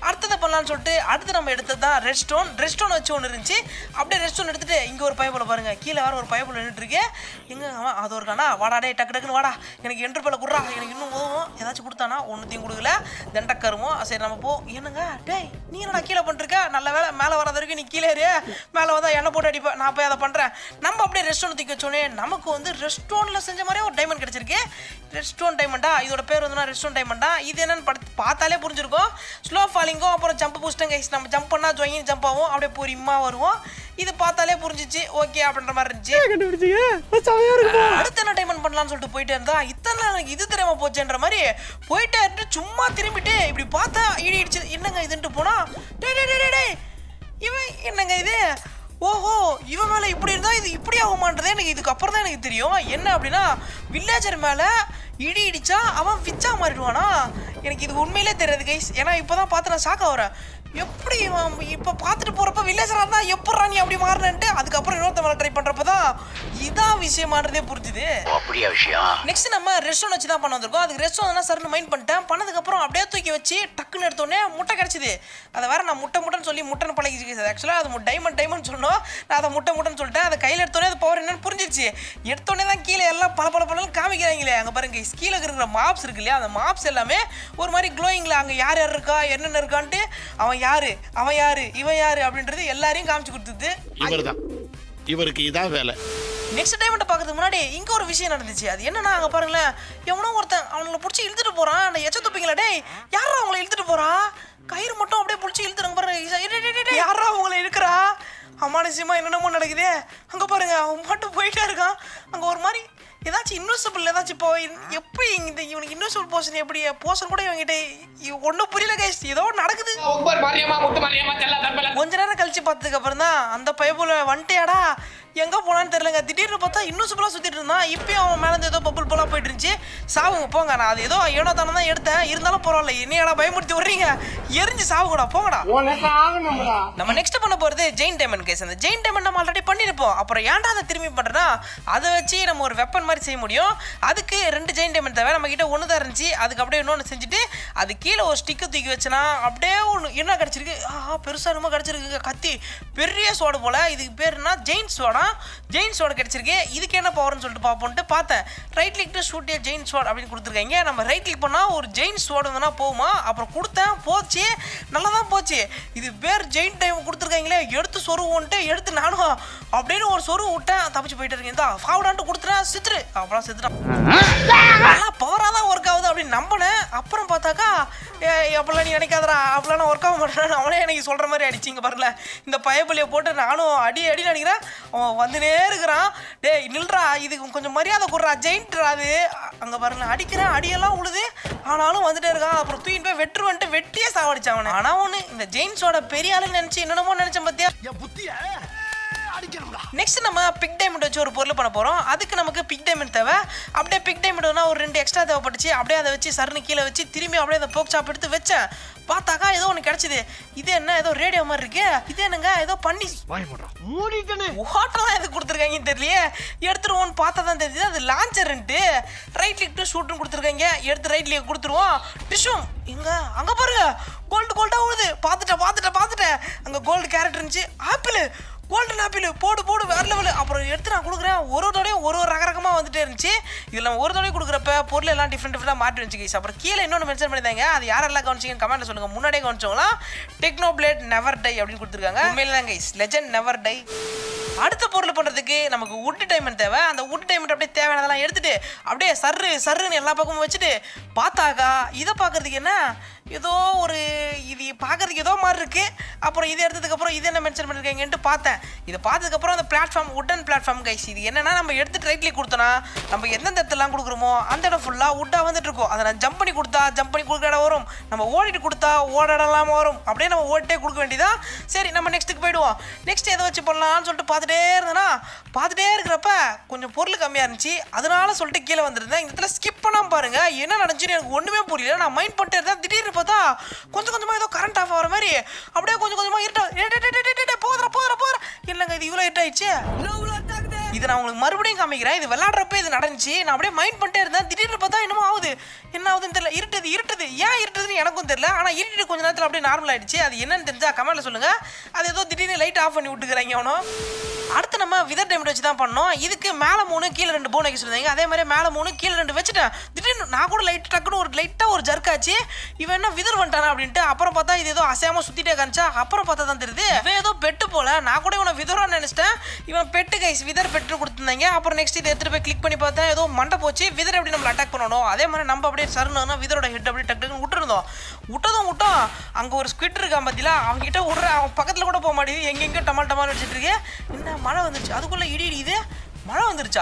பண்ணலாம்னு சொல்லிட்டு அடுத்து நம்ம எடுத்தது தான் ரெட் ஸ்டோன் ரெட் ஸ்டோன் வச்சு ஒன்று இருந்துச்சு அப்படியே ரெட் ஸ்டோன் எடுத்துட்டு இங்கே ஒரு பயபுல பாருங்க கீழே வேற ஒரு பயபுல நின்றுட்டு இருக்கு எங்க அவன் அது ஒரு காணா வாடா டே டக்கு டக்குன்னு வாடா எனக்கு என்ட்ரு பேல குடுறா எனக்கு இன்னும் உதவும் ஏதாச்சும் கொடுத்தானா ஒன்றுத்தையும் கொடுக்கல தண்டக்கருமோ சரி நம்ம போ என்னங்க டேய் நீ என்னடா கீழே பண்ணிருக்க நல்ல வேலை மேலே வராத வரைக்கும் நீ கீழே ஏறு மேலே வந்தா எண்ணெய் போட்டு அடிப்பேன் நான் போய் அதை பண்ணுறேன் நம்ம அப்படியே ரெஸ்டாரண்ட் தூக்கி வச்சோடனே நமக்கு வந்து ரெஸ்டாரண்ட்டில் செஞ்ச மாதிரியே ஒரு டைமண்ட் கிடச்சிருக்கு ரெஸ்டாரண்ட் டைமண்டா இதோட பேர் வந்து ரெஸ்டாரண்ட் டைமண்டா இது என்னன்னு படுத்து பார்த்தாலே புரிஞ்சிருக்கும் ஸ்லோ ஃபாலிங்கும் அப்புறம் ஜம்ப் பூஸ்டும் கைஸ் நம்ம ஜம்ப் பண்ணால் ஜொயின் ஜம்ப் ஆகும் அப்படியே பொறுமையாக வருவோம் இது பார்த்தாலே புரிஞ்சிச்சு ஓகே அப்படின்ற மாதிரி இருந்துச்சு அடுத்து என்ன டைமண்ட் பண்ணலாம்னு சொல்லிட்டு போயிட்டே இருந்தா இத்தனை நாள் எனக்கு இது தெரியாம போச்சேன்ற மாதிரி போயிட்டே இருந்து சும்மா திரும்பிட்டு இப்படி பார்த்தா இடி இடிச்சு என்னங்க இதுன்ட்டு போனா டேய் டேய் டேய், டேய் டேய் இவன் என்னங்க இது ஓஹோ இவன் மேல இப்படி இருந்தா இது இப்படி ஆகுமான்றதே எனக்கு இதுக்கு அப்புறம் தான் எனக்கு தெரியும் என்ன அப்படின்னா வில்லேஜர் மேல இடி இடிச்சா அவன் விச்சா மாறிடுவானா எனக்கு இது உண்மையிலே தெரியாது கைஸ் ஏன்னா இப்போதான் பார்த்து நான் ஷாக் ஆகுறேன் எப்படி இவன் இப்போ பார்த்துட்டு போறப்ப வில்லேஜராக இருந்தா எப்படா நீ அப்படி மாறினன்ட்டு அதுக்கப்புறம் இன்னொருத்த மேலே ட்ரை பண்றப்ப தான் இதான் விஷயமானதே புரிஞ்சுது அப்படியா விஷயம் நெக்ஸ்ட் நம்ம ரெஸ்டாரண்ட் வச்சு தான் பண்ண வந்திருக்கோம் அதுக்கு ரெஸ்டாரண்ட் சர்னு மைண்ட் பண்ணிட்டேன் பண்ணதுக்கப்புறம் அப்படியே தூக்கி வச்சு டக்குன்னு எடுத்தோடனே முட்டை கிடச்சிது அதை வேற நான் முட்டை முட்டைன்னு சொல்லி முட்டைன்னு பழகிச்சு ஆக்சுவலாக அது டைமண்ட் டைமண்ட் சொன்னோம் நான் அதை முட்டை முட்டைன்னு சொல்லிட்டேன் அதை கையில் எடுத்தோடனே அது பவர் என்னன்னு புரிஞ்சிருச்சு எடுத்தோடனே தான் கீழே எல்லாம் பல பல பலன்னு காமிக்கிறாங்களே அங்கே பாருங்க கீழே இருக்கிற மாப்ஸ் இருக்கு இல்லையா அந்த மாப்ஸ் எல்லாமே ஒரு மாதிரி க்ளோயிங்கில் அங்கே யார் யார் இருக்கா என்னென்ன இருக்கான்ட்டு அவன் யாரு அவன் யாரு இவன் யாரு அப்படின்றது எல்லாரையும் காமிச்சு கொடுத்தது இவர்தான் இவருக்கு இதான் வேலை நெக்ஸ்ட் டைம் பார்க்கறதுக்கு முன்னாடி இங்கே ஒரு விஷயம் நடந்துச்சு அது என்னன்னா அங்கே பாருங்களேன் எவனோ ஒருத்தன் அவங்கள பிடிச்சி இழுத்துட்டு போகிறான் அந்த எச்ச துப்பிங்களா டேய் யாரா அவங்கள இழுத்துட்டு போறா கயிறு மட்டும் அப்படியே பிடிச்சி இழுத்துறாங்க பாருங்க யாரா அவங்கள இழுக்கிறா அமானுஷயமா என்னென்னமோ நடக்குதே அங்கே பாருங்க அவன் மட்டும் போயிட்டே இருக்கான் அங்கே ஒரு மாதிரி ஏதாச்சும் இன்வெஸ்டபிள் ஏதாச்சும் இப்போ இன்- எப்படி இந்த இவனுக்கு இன்வெஸ்டபிள் போர்ஷன் எப்படி போர்ஷன் கூட இவங்கிட்ட ஒன்றும் புரியல கைஸ் ஏதோ ஒண்ணு நடக்குது கொஞ்ச நேரம் கழிச்சு பார்த்ததுக்கு அப்புறம் தான் அந்த பைப்புல வந்துட்டியாடா எங்க போனான்னு தெரியலங்க திடீர்னு பார்த்தா இன்னும் சூப்பராக சுத்திட்டு இருந்தான் இப்பயும் அவன் மேல இருந்து ஏதோ பப்புள் போலாம் போயிட்டு இருந்துச்சு சாவுங்க போங்க நான் அது ஏதோ ஏனோ தானே தான் எடுத்தேன் இருந்தாலும் பரவாயில்ல என்னையடா பயமுறுத்தி விடுறீங்க எரிஞ்சு சாவுங்கடா போங்கடா நம்ம நெக்ஸ்ட் பண்ண போறது ஜெயின் டைமண்ட் கேஸ் அந்த ஜெயின் டைமண்ட் நம்ம ஆல்ரெடி பண்ணிருப்போம் அப்புறம் ஏன்டா அதை திரும்பி பண்றேன்னா அதை வச்சு நம்ம ஒரு வெப்பன் மாதிரி செய்ய முடியும் அதுக்கு ரெண்டு ஜெயின் டைமண்ட் தேவை நம்ம கிட்ட ஒன்று தான் இருந்துச்சு அதுக்கு அப்படியே இன்னொன்று செஞ்சுட்டு அது கீழே ஒரு ஸ்டிக்கை தூக்கி வச்சனா அப்படியே ஒன்று என்ன கிடச்சிருக்கு ஆஹா பெருசாக என்னமோ கிடச்சிருக்கு கத்தி பெரிய சோடு போல இதுக்கு பேர் என்ன ஜெயின் சோடா ஜெயின் சோடு கிடச்சிருக்கு இதுக்கு என்ன பவர்னு சொல்லிட்டு பார்ப்போன்ட்டு பார்த்தேன் right click to shoot chain shot அப்படின்னு கொடுத்துருக்காங்க நம்ம ரைட் கிளிக் பண்ணால் ஒரு ஜெயின் சோடு வந்தனா போகுமா அப்புறம் கொடுத்தேன் போச்சு நல்லா தான் போச்சு இது பேர் ஜெயின் டைம் கொடுத்துருக்காங்களே எடுத்து சொருவோன்ட்டு எடுத்து நானும் அப்படின்னு ஒரு சொருவு விட்டேன் தப்பிச்சு போயிட்டு இருக்கேன் இந்தா ஃபாவுடான்ட்டு கொடுத்துட்டேன் சித்துரு அப்புறம் சித்துட்டான் நல்லா பவராக தான் ஒர்க் ஆகுது அப்படின்னு நம்பினேன் அப்புறம் பார்த்தாக்கா ஏ அப்படிலாம் நீ நினைக்காதடா அப்படிலாம் நான் ஒர்க் ஆக மாட்டேன் அவனே எனக்கு சொல்கிற மாதிரி அடிச்சிங்க பாருல இந்த பயபலியை போட்டு நானும் அடி அடி நினைக்கிறேன் அவன் வந்துனே இருக்கிறான் டேய் நில்றா இதுக்கு கொஞ்சம் மரியாதை கொடுறா ஜெயின்ட்ரா அது அங்கே பாருங்க அடிக்கிறேன் அடியெல்லாம் உழுது ஆனாலும் வந்துட்டே இருக்கான் அப்புறம் தூக்கிட்டு போய் வெட்டுருவன்ட்டு வெட்டியே சாவடிச்சான் அவனை ஆனால் ஒன்று இந்த ஜெயின்ஸோட பெரிய ஆளுன்னு நினச்சி என்னென்னமோ நினச்சேன் பார்த்தியா என் புத்திய அடிக்கணும்டா நெக்ஸ்ட் நம்ம பிக் டைமண்ட் வச்சு ஒரு பொருள் பண்ண போகிறோம் அதுக்கு நமக்கு பிக் டைமண்ட் தேவை அப்படியே பிக் டைமண்ட்னா ஒரு ரெண்டு எக்ஸ்ட்ரா தேவைப்பட்டுச்சு அப்படியே அதை வச்சு சருன்னு கீழே வச்சு திரும்பி அப்படியே அந்த போக் சாப் எடுத்து வச்சேன் பார்த்தாக்கா ஏதோ ஒன்று கிடச்சிது இது என்ன ஏதோ ரேடியோ மாதிரி இருக்கு இது என்னங்க ஏதோ பண்ணி ஹோட்டலாம் எது கொடுத்துருக்காங்கன்னு தெரியலையே எடுத்துருவோம்னு பார்த்தா தான் தெரியுது அது லான்ச்சர்ன்ட்டு ரைட் லிக் டு ஷூட்னு கொடுத்துருக்காங்க எடுத்து ரைட் லிக் கொடுத்துருவோம் டிஷ்யூம் இங்க அங்க பாருங்க கோல்டு கோல்டா உழுது பார்த்துட்டேன் பார்த்துட்டேன் பார்த்துட்டேன் அங்க கோல்டு கேரட் இருந்துச்சு ஆப்பிள் கோல்டன் ஆப்பிள் போடு போடு வேற லெவலு அப்புறம் எடுத்து நான் கொடுக்குறேன் ஒரு ஒரு தடவையும் ஒரு ஒரு ரக ரகமாக வந்துட்டே இருந்துச்சு இதில் நம்ம ஒரு தடவை கொடுக்குறப்ப பொருள் எல்லாம் டிஃப்ரெண்ட் டிஃப்ரெண்டாக மாற்றி வந்துச்சு guys. அப்புறம் கீழே இன்னொன்று மென்ஷன் பண்ணியிருந்தாங்க அது யாரெல்லாம் கவனிச்சிங்கன்னு கமெண்ட்டில் சொல்லுங்கள் முன்னாடியே கவனிச்சவங்களாம் டெக்னோ பிளேட் நெவர் டை அப்படின்னு கொடுத்துருக்காங்க உண்மையில தான் கைஸ் லெஜண்ட் நெவர் டை அடுத்த பொருள் பண்ணுறதுக்கு நமக்கு உட் டைமண்ட் தேவை அந்த உட் டைமண்ட் அப்படியே தேவையானதெல்லாம் எடுத்துட்டு அப்படியே சர்ரு சர்ருன்னு எல்லா பக்கமும் வச்சுட்டு பார்த்தாக்கா இதை பார்க்கறதுக்கு என்ன ஏதோ ஒரு இது பார்க்கறதுக்கு ஏதோ மாதிரி இருக்கு அப்புறம் இது எடுத்ததுக்கப்புறம் இது என்ன மென்ஷன் பண்ணிருக்கீங்கன்ட்டு பார்த்தேன் இதை பார்த்ததுக்கப்புறம் அந்த பிளாட்ஃபார்ம் உட்டன் பிளாட்ஃபார்ம் கைஸ் இது என்னன்னா நம்ம எடுத்து ரைட்லி கொடுத்தோன்னா நம்ம எந்தெந்த இடத்துலாம் கொடுக்குறோமோ அந்த இடம் ஃபுல்லாக உட்டாக வந்துட்டு இருக்கும் அதை நான் ஜம்ப் பண்ணி கொடுத்தா ஜம்ப் பண்ணி கொடுக்குற இடம் வரும் நம்ம ஓடிட்டு கொடுத்தா ஓட இடம் இல்லாமல் வரும் அப்படியே நம்ம ஓடிட்டே கொடுக்க வேண்டியதா சரி நம்ம நெக்ஸ்ட்டுக்கு போயிடுவோம் நெக்ஸ்ட் எதை வச்சு பண்ணலாம்னு சொல்லிட்டு பார்த்துட்டே இருந்தேன்னா பார்த்துட்டே இருக்கிறப்ப கொஞ்சம் பொருள் கம்மியாக இருந்துச்சு அதனால சொல்லிட்டு கீழே வந்திருந்தேன் இந்த இடத்துல ஸ்கிப் பண்ணாம பாருங்க என்ன நடந்துச்சுன்னு எனக்கு ஒன்றுமே புரியல நான் மைண்ட் பண்ணிட்டே இருந்தேன் திடீர்னு பார்த்தா கொஞ்சம் கொஞ்சமாக ஏதோ கரண்ட் ஆஃப் ஆகிற மாதிரி அப்படியே கொஞ்சம் கொஞ்சமாக இருட்டா போதுற போதுற போதுற இல்லைங்க இது இவ்வளோ இருட்டாயிடுச்சு இது நான் உங்களுக்கு மறுபடியும் காமிக்கிறேன் இது விளையாடுறப்ப இது நடந்துச்சு நான் அப்படியே மைண்ட் பண்ணிட்டே இருந்தேன் திடீர்னு பார்த்தா என்னமோ ஆகுது என்ன ஆகுதுன்னு தெரியல இருட்டுது இருட்டுது ஏன் இருட்டுதுன்னு எனக்கும் தெரியல ஆனால் இருட்டு கொஞ்ச நேரத்தில் அப்படியே நார்மல் ஆயிடுச்சு அது என்னன்னு தெரிஞ்சா கமெண்ட்ல சொல்லுங்க அது ஏதோ திடீர்னு லைட் ஆஃப் பண்ணி விட்டுக்கிறாங்க அவனோ அடுத்து நம்ம விதர் டைமண்ட் வச்சு தான் பண்ணோம் இதுக்கு மேலே மூணு கீழே ரெண்டு போன் வைக்க சொல்லியிருந்தாங்க அதே மாதிரி மேலே மூணு கீழே ரெண்டு வச்சுட்டேன் திடீர்னு நான் கூட லைட் டக்குன்னு ஒரு லைட்டாக ஒரு ஜர்க் ஆச்சு இவன் என்ன விதர் வந்துட்டானா அப்படின்ட்டு அப்புறம் பார்த்தா இது ஏதோ அசையாம சுத்திட்டே காமிச்சா அப்புறம் பார்த்தா தான் தெரியுது இவன் ஏதோ பெட்டு போல நான் கூட இவனை விதரான்னு நினைச்சிட்டேன் இவன் பெட்டு கைஸ் விதர் பெட்டு கொடுத்துருந்தாங்க அப்புறம் நெக்ஸ்ட் இதை எடுத்துட்டு போய் கிளிக் பண்ணி பார்த்தா ஏதோ மண்டை போச்சு விதர் எப்படி நம்ம அட்டாக் பண்ணணும் அதே மாதிரி நம்ம அப்படியே சரணா விதரோட ஹெட் அப்படியே டக்கு டக்குன்னு விட்டுருந்தோம் விட்டதும் விட்டோம் அங்கே ஒரு ஸ்குவிட் இருக்கான் பார்த்தீங்களா அவங்க கிட்ட விடுற அவன் பக்கத்தில் கூட போக மாட்டேங்குது எங்கெங்கேயோ டமால் டமால் வச்சுட்டு இருக்கு என்ன மழை வந்துருச்சு அதுக்குள்ள இடி இடிக்குது மழை வந்துருச்சா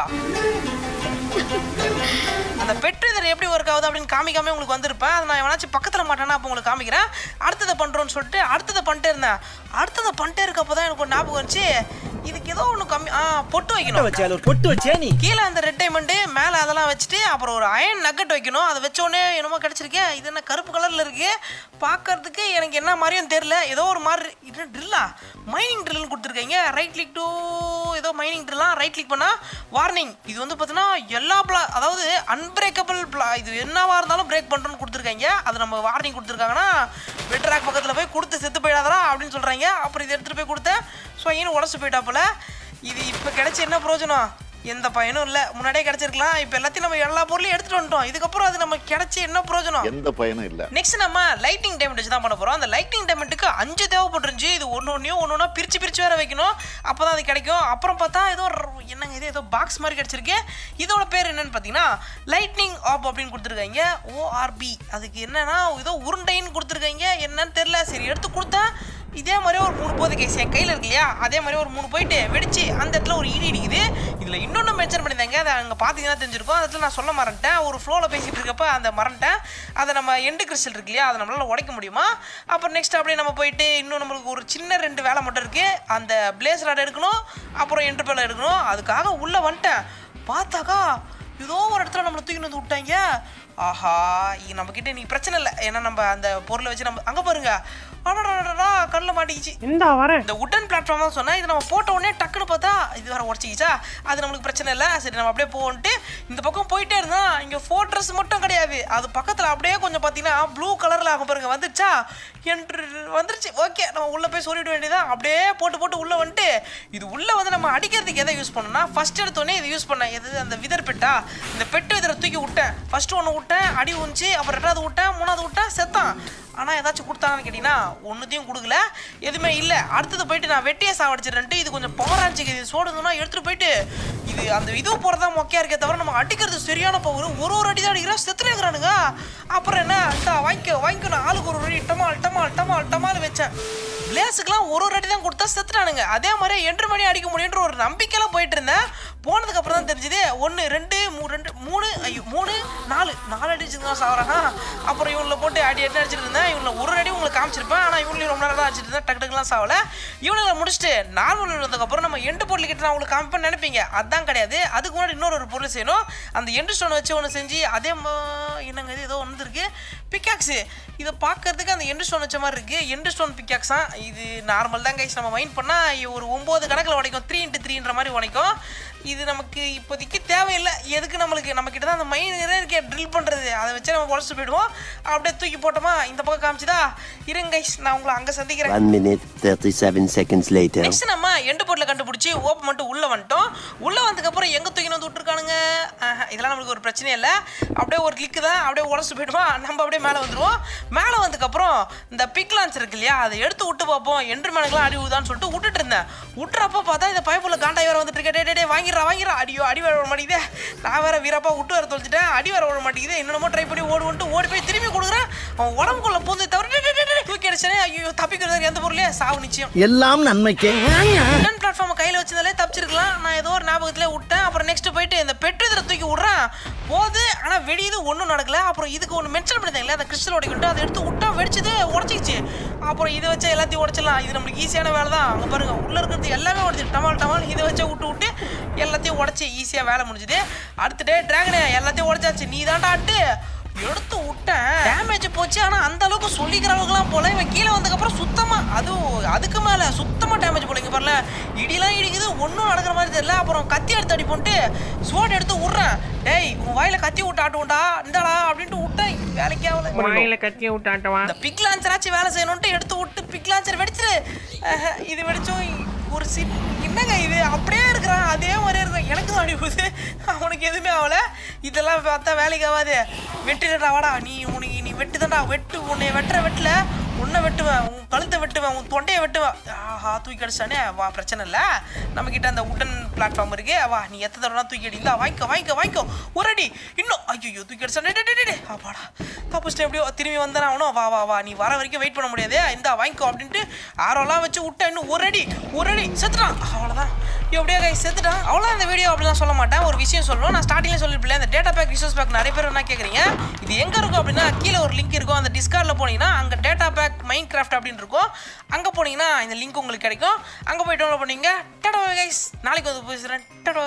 அந்த பெட்ரு இதில் எப்படி ஒர்க் ஆகுது அப்படின்னு காமிக்காம உங்களுக்கு வந்திருப்பேன் அதை நான் எவனாச்சும் பக்கத்தில் மாட்டேன்னா அப்போ உங்களுக்கு காமிக்கிறேன் அடுத்ததை பண்ணுறோன்னு சொல்லிட்டு அடுத்ததை பண்ணிட்டே இருந்தேன் அடுத்ததை பண்ணிட்டே இருக்கப்போ தான் எனக்கு ஒரு ஞாபகம் வந்துச்சு இதுக்கு ஏதோ ஒன்று கம்மி ஆ பொட்டு வைக்கணும் வச்சு ஒரு பொட்டு வச்சே நீ கீழே அந்த ரெட் டைமண்டு மேலே அதெல்லாம் வச்சுட்டு அப்புறம் ஒரு அயன் நக்கட் வைக்கணும் அதை வச்சோடனே என்னமோ கிடச்சிருக்கேன் இது என்ன கருப்பு கலரில் இருக்கு பார்க்கறதுக்கு எனக்கு என்ன மாதிரியும் தெரில ஏதோ ஒரு மாதிரி இது ட்ரில்லா மைனிங் ட்ரில்னு கொடுத்துருக்கீங்க ரைட் கிளிக் டு ஏதோ மைனிங் ட்ரில்லாம் ரைட் கிளிக் பண்ணால் வார்னிங் இது வந்து பார்த்தீங்கன்னா எல்லா பிளா அதாவது அன்பிரேக்கபிள் பிளா இது என்னவா இருந்தாலும் பிரேக் பண்ணுறோன்னு கொடுத்துருக்காங்க அது நம்ம வார்னிங் கொடுத்துருக்காங்கன்னா வெட்ராக் பக்கத்தில் போய் கொடுத்து செத்து போயிடாதரா அப்படின்னு சொல்கிறாங்க அப்புறம் இதை எடுத்துகிட்டு போய் கொடுத்தேன் ஸோ ஏன்னு உடச்சு போயிட்டாப்புல இது இப்போ கிடைச்ச என்ன பிரயோஜனம் எந்த பயனும் இல்லை முன்னாடியே கிடைச்சிருக்கலாம் இப்போ எல்லாத்தையும் நம்ம எல்லா பொருளையும் எடுத்துட்டு வந்துட்டோம் இதுக்கப்புறம் அது நம்ம கிடைச்சி என்ன பிரயோஜனம் எந்த பயனும் இல்ல நெக்ஸ்ட் நம்ம லைட்டிங் டைமண்ட் வச்சு தான் பண்ண போகிறோம் அந்த லைட்டிங் டைமண்ட்டுக்கு அஞ்சு தேவைப்பட்டுருந்துச்சு இது ஒன்று ஒன்றையும் ஒன்று ஒன்றா பிரித்து பிரித்து வேற வைக்கணும் அப்போ தான் அது கிடைக்கும் அப்புறம் பார்த்தா ஏதோ ஒரு- என்னங்க இது ஏதோ பாக்ஸ் மாதிரி கிடச்சிருக்கு இதோட பேர் என்னன்னு பார்த்தீங்கன்னா லைட்னிங் ஆப் அப்படின்னு கொடுத்துருக்காங்க ஓஆர்பி அதுக்கு என்னன்னா ஏதோ உருண்டைன்னு கொடுத்துருக்காங்க என்னன்னு தெரில சரி எடுத்து கொடுத்தா இதே மாதிரி ஒரு மூணு போது கேஸ் என் கையில் இருக்கு இல்லையா அதே மாதிரி ஒரு மூணு போயிட்டு வெடிச்சு அந்த இடத்துல ஒரு இடி இடிக்குது இதில் இன்னொன்று மென்ஷன் பண்ணியிருந்தாங்க அதை அங்கே பார்த்தீங்கன்னா தெரிஞ்சிருக்கும் அந்த இடத்துல நான் சொல்ல மறந்துட்டேன் ஒரு ஃப்ளோவில் பேசிகிட்டு இருக்கப்ப அந்த மறந்துட்டேன் அதை நம்ம எண்டு கிறிஸ்டல் இருக்கு இல்லையா அதை நம்மளால் உடைக்க முடியுமா அப்புறம் நெக்ஸ்ட் அப்படியே நம்ம போயிட்டு இன்னும் நம்மளுக்கு ஒரு சின்ன ரெண்டு வேலை மட்டும் இருக்குது அந்த பிளேஸ் ராட் எடுக்கணும் அப்புறம் என்ட்ரு பேல எடுக்கணும் அதுக்காக உள்ளே வந்துட்டேன் பார்த்தாக்கா ஏதோ ஒரு இடத்துல நம்மளை தூக்கிட்டு வந்து விட்டாங்க ஆஹா இது நம்மக்கிட்ட இன்னைக்கு பிரச்சனை இல்லை ஏன்னா நம்ம அந்த பொருளை வச்சு நம்ம அங்கே பாருங்க அடடடடா கண்ணில் மாட்டிக்கிச்சு இந்தா வரேன் இந்த உட்டன் பிளாட்ஃபார்ம் தான் சொன்னேன் இது நம்ம போட்ட உடனே டக்குன்னு பார்த்தா இது வேற உடச்சிக்கிச்சா அது நம்மளுக்கு பிரச்சனை இல்லை சரி நம்ம அப்படியே போன்ட்டு இந்த பக்கம் போயிட்டே இருந்தா இங்கே ஃபோர்ட்ரஸ் மட்டும் கிடையாது அது பக்கத்தில் அப்படியே கொஞ்சம் பார்த்தீங்கன்னா ப்ளூ கலரில் ஆகும் பாருங்க வந்துருச்சா என்று வந்துருச்சு ஓகே நம்ம உள்ளே போய் சொல்லிட வேண்டியதான் அப்படியே போட்டு போட்டு உள்ளே வந்துட்டு இது உள்ளே வந்து நம்ம அடிக்கிறதுக்கு எதை யூஸ் பண்ணோம்னா ஃபர்ஸ்ட் எடுத்தோடனே இது யூஸ் பண்ணேன் எது அந்த விதர் பெட்டா இந்த பெட்டு இதில் தூக்கி விட்டேன் ஃபர்ஸ்ட் ஒன்று விட்டேன் அடி உந்துச்சு அப்புறம் ரெண்டாவது விட்டேன் மூணாவது விட்டேன் செத்தான் ஆனால் ஏதாச்சும் கொடுத்தாங்கன்னு கேட்டிங்கன்னா ஒன்றுத்தையும் கொடுக்கல எதுவுமே இல்லை அடுத்தது போயிட்டு நான் வெட்டியை சாவடிச்சிடறேன்ட்டு இது கொஞ்சம் பவராச்சு இது சோடுதுன்னா எடுத்துகிட்டு போயிட்டு இது அந்த இது போகிறதா மொக்கையா இருக்கே தவிர நம்ம அடிக்கிறது சரியான பவர் ஒரு ஒரு அடி தான் அடிக்கிறோம் செத்துலேங்கிறானுங்க அப்புறம் என்ன இந்தா வாங்கிக்கோ வாங்கிக்கோ நான் ஆளுக்கு ஒரு அடி டமால் டமால் டமால் டமால் வச்சேன் பிளேஸுக்குலாம் ஒரு ஒரு அடி தான் கொடுத்தா செத்துட்டானுங்க அதே மாதிரி எட்டு மணி அடிக்க முடியுன்ற ஒரு நம்பிக்கையில் போயிட்டு இருந்தேன் போனதுக்கு அப்புறம் தான் தெரிஞ்சுது ஒன்று ரெண்டு மூணு ரெண்டு மூணு ஐயோ மூணு நாலு நாலு அடிச்சுங்க சாவறாங்க அப்புறம் இவங்களை போட்டு அடி எட்டு அடிச்சிட்டு இருந்தேன் இவங்களை ஒரு அடி உங்களுக்கு காமிச்சிருப்பேன் ஆனால் இவங்களையும் ரொம்ப நேரம் தான் அடிச்சிட்டு இருந்தேன் டக்கு டக்குலாம் சாவல இவங்களை முடிச்சுட்டு நார்மல் வந்ததுக்கப்புறம் நம்ம எண்டு பொருள் கிட்ட நான் உங்களுக்கு காமிப்பேன்னு நினைப்பீங்க அதான் கிடையாது அதுக்கு முன்னாடி இன்னொரு ஒரு பொருள் செய்யணும் அந்த எண்டு ஸ்டோன் வச்சு ஒன்று செஞ்சு அதே மா- என்னங்க இது ஏதோ ஒன்று இருக்கு பிக்காக்ஸு இதை பார்க்கறதுக்கு அந்த எண்டு ஸ்டோன் வச்ச மாதிரி இருக்கு எண்டு ஸ்டோன் பிக்காக்ஸ் தான் இது நார்மல் தான் கைஸ் நம்ம மைண்ட் பண்ணால் ஒரு ஒம்பது கணக்கில் உடைக்கும் த்ரீ இன்ட்டு த்ரீன்ற மாதிரி உடைக்கும் இது நமக்கு இப்போதைக்கு தேவையில்லை எதுக்கு நம்மளுக்கு நம்ம கிட்ட தான் அந்த மைனரே இருக்கே ட்ரில் பண்ணுறது அதை வச்சு நம்ம உடச்சிட்டு போயிடுவோம் அப்படியே தூக்கி போட்டோமா இந்த பக்கம் காமிச்சுதா இருங்க கைஸ் நான் உங்களை அங்கே சந்திக்கிறேன் One minute, 37 seconds later. Next நம்ம எண்டு பொருளை கண்டுபிடிச்சி ஓப் மட்டும் உள்ள வந்துட்டோம் உள்ள வந்ததுக்கப்புறம் எங்க தூக்கின்னு வந்து விட்டுருக்கானுங்க ஆஹா, இதெல்லாம் நம்மளுக்கு ஒரு பிரச்சனை இல்லை அப்படியே ஒரு கிளிக்கு தான் அப்படியே உடச்சு போயிடுவோம் நம்ம அப்படியே மேலே வந்துடுவோம் மேலே வந்ததுக்கப்புறம் இந்த பிக் லான்ச் இருக்கு இல்லையா அதை எடுத்து விட்டு பார்ப்போம் எண்டு மேனுக்குலாம் அடி விடுதான்னு சொல்லிட்டு விட்டுட்டு இருந்தேன் விட்டுறப்ப பார்த்தா இந்த பைப்புல காண்டாய் வேற வந்துட்டு இருக்கே டே, டே டே வாங்கிடுறா வாங்கிடுறா அடியோ அடி வர விட மாட்டேங்குதே நான் வேற வீரப்பா விட்டு வர தொலைச்சிட்டேன் அடி வர விட மாட்டேங்குது என்னென்னமோ ட்ரை பண்ணி ஓடுவோன்ட்டு ஓடி போய் திரும்பி கொடுக்குறேன் அவன் உடம்புக்குள்ள பூந்து தவிர டே, டே, டே, டே, தூக்கி அடிச்சனே ஐயோ தப்பிக்கிறது எந்த பொருளே சாவு நிச்சயம் எல்லாம் நன்மைக்கே ரிட்டர்ன் பிளாட்ஃபார்ம் கையில் வச்சதாலே தப்பிச்சிருக்கலாம் நான் ஏதோ ஒரு ஞாபகத்திலே விட்டேன் அப்புறம் நெக்ஸ்ட் போயிட்டு இந்த பெட்ரு இதில் தூக்கி விட்றேன் போது ஆனால் வெடியுது ஒன்றும் நடக்கல அப்புறம் இதுக்கு ஒன்று மென்ஷன் பண்ணியிருந்தாங்களே அந்த கிறிஸ்டல் உடைக்கிட்டு அதை எடுத்து விட்டா வெடிச்சது உடச்சிக்கிச்சு அப்புறம் இதை வச்சு எல்லாத்தையும் உடச்சிடலாம் இது நம்மளுக்கு ஈஸியான வேலை தான் அங்கே பாருங்க உள்ளே இருக்கிறது எல்லாமே உடச்சி டமால் டமால் இதை வச்சு விட்டு விட்டு எல்லாத்தையும் உடச்சி ஈஸியாக வேலை முடிஞ்சுது அடுத்த டே டிராகனே எல்லாத்தையும் உடச்சாச்சு நீ தான்டா அட்டு எடுத்து விட்டேன் டேமேஜ் போச்சு ஆனா அந்த அளவுக்கு சொல்லிக்கிற அளவுக்குலாம் போல இவன் கீழே வந்ததுக்கப்புறம் சுத்தமா அதுவும் அதுக்கு மேல சுத்தமா டேமேஜ் போல இங்க பாருல இடிலாம் இடிக்குது ஒன்றும் நடக்கிற மாதிரி தெரியல அப்புறம் கத்தி எடுத்து அடி போட்டு ஸ்வோர்ட் எடுத்து விட்றேன் டேய் உன் வாயில கத்தி விட்டு ஆட்டுவோண்டா இந்தாடா அப்படின்ட்டு விட்டேன் வேலைக்கே ஆகல வாயில கத்திய விட்டாட்டவா இந்த பிக் லான்ச்சராச்சும் வேலை செய்யணும்ட்டு எடுத்து விட்டு பிக் லான்ச்சர் வெடிச்சிரு அஹ், இது வெடிச்சும் ஒரு சி என்னங்க இது அப்படியே இருக்கிறான் அதே மாதிரியே இருக்கும் எனக்கு தான் அடிபடுது அவனுக்கு எதுவுமே ஆகல இதெல்லாம் பார்த்தா வேலைக்கு ஆகாது வெட்டுடா வாடா நீ உனக்கு நீ வெட்டுதான்டா வெட்டு உன்னை வெட்டுற வெட்டல உன்னை வெட்டுவேன் உன் கழுத்தை வெட்டுவேன் உன் தொண்டையை வெட்டுவேன் ஆஹா தூக்கி அடிச்சானே வா பிரச்சனை இல்லை நம்மக்கிட்ட அந்த உடன் பிளாட்ஃபார்ம் இருக்கு வா நீ எத்தனை தடவை தூக்கி அடி இல்லை வாங்கிக்கோ வாங்கிக்கோ வாங்கிக்கோ ஒரு அடி இன்னும் ஐயோ தூக்கி அடிச்சானே டே, டே, டே, டே. அப்பாடா தப்பிச்சிட்டு எப்படியோ திரும்பி வந்தானே அவனும் வா வா வா நீ வர வரைக்கும் வெயிட் பண்ண முடியாது இந்தா வாங்கிக்கோ அப்படின்ட்டு ஆரோலாம் வச்சு விட்டேன் இன்னும் ஒரு அடி ஒரு அடி செத்துட்டான் அவ்வளோதான் எப்படியோ கை செத்துட்டான் அவ்வளோ இந்த வீடியோ அப்படிலாம் சொல்ல மாட்டேன் ஒரு விஷயம் சொல்லணும் நான் ஸ்டார்டிங்ல சொல்லிருப்பேன் இந்த டேட்டா பேக் ரிசோர்ஸ் பேக் நிறைய பேர் என்ன கேட்குறீங்க இது எங்கே இருக்கும் அப்படின்னா கீழே ஒரு லிங்க் இருக்கும் அந்த டிஸ்கார்டில் போனீங்கன்னா அங்கே டேட்டா பேக் மைண்ட் கிராஃப்ட் அப்படின்னு இருக்கும் அங்கே போனீங்கன்னா இந்த லிங்க் உங்களுக்கு கிடைக்கும் அங்கே போய் டவுன்லோட் பண்ணீங்க டேட்டா கைஸ் நாளைக்கு வந்து பேசுகிறேன் டேட்டா